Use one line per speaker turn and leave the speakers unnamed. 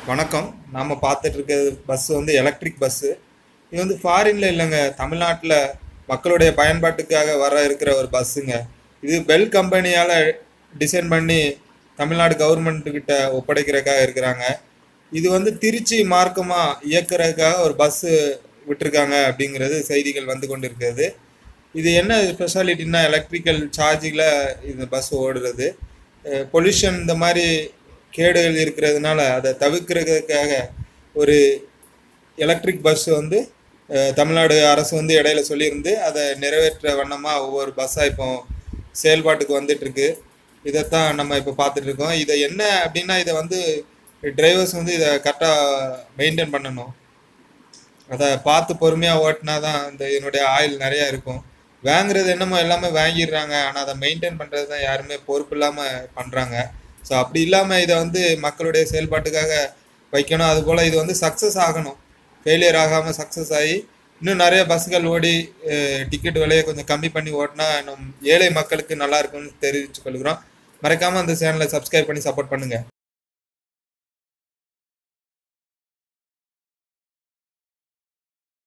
வணக்கம் நாம் பார்த்துட்டு இருக்கிறது பஸ் வந்து எலக்ட்ரிக் பஸ்ஸு இது வந்து ஃபாரின்ல இல்லைங்க தமிழ்நாட்டில் மக்களுடைய பயன்பாட்டுக்காக வர இருக்கிற ஒரு பஸ்ஸுங்க இது பெல் கம்பெனியால் டிசைன் பண்ணி தமிழ்நாடு கவர்மெண்ட்டுக்கிட்ட ஒப்படைக்கிறதுக்காக இருக்கிறாங்க இது வந்து திருச்சி மார்க்கமாக இயக்குறதுக்காக ஒரு பஸ்ஸு விட்டிருக்காங்க அப்படிங்கிறது செய்திகள் வந்து கொண்டு இருக்கிறது இது என்ன ஸ்பெஷாலிட்டின்னா எலக்ட்ரிக்கல் சார்ஜில் இந்த பஸ் ஓடுறது பொல்யூஷன் இந்த மாதிரி கேடுகள் இருக்கிறதுனால அதை தவிர்க்கிறதுக்காக ஒரு எலக்ட்ரிக் பஸ் வந்து அஹ், தமிழ்நாடு அரசு வந்து இடையில சொல்லியிருந்து அதை நிறைவேற்ற வண்ணமாக ஒவ்வொரு பஸ்ஸாக இப்போ செயல்பாட்டுக்கு வந்துட்டு இருக்கு இதைத்தான் நம்ம இப்போ பார்த்துட்டு இருக்கோம் இதை என்ன அப்படின்னா இதை வந்து டிரைவர்ஸ் வந்து இதை கரெக்டாக மெயின்டைன் பண்ணணும் அதை பார்த்து பொறுமையாக ஓட்டினா தான் இந்த இதனுடைய ஆயில் நிறையா இருக்கும் வாங்குறது என்னமோ எல்லாமே வாங்கிடுறாங்க ஆனால் அதை மெயின்டைன் பண்ணுறது தான் யாருமே பொறுப்பு இல்லாமல் பண்ணுறாங்க ஸோ அப்படி இல்லாமல் இதை வந்து மக்களுடைய செயல்பாட்டுக்காக வைக்கணும் அதுபோல் இது வந்து சக்ஸஸ் ஆகணும் ஃபெயிலியர் ஆகாமல் சக்ஸஸ் ஆகி இன்னும் நிறைய பஸ்ஸுகள் ஓடி டிக்கெட் விலையை கொஞ்சம் கம்மி பண்ணி ஓட்டினா நம் ஏழை மக்களுக்கு நல்லா இருக்கும்னு தெரிவித்துக் கொள்கிறோம் மறக்காமல் அந்த சேனலை சப்ஸ்கிரைப் பண்ணி சப்போர்ட் பண்ணுங்கள்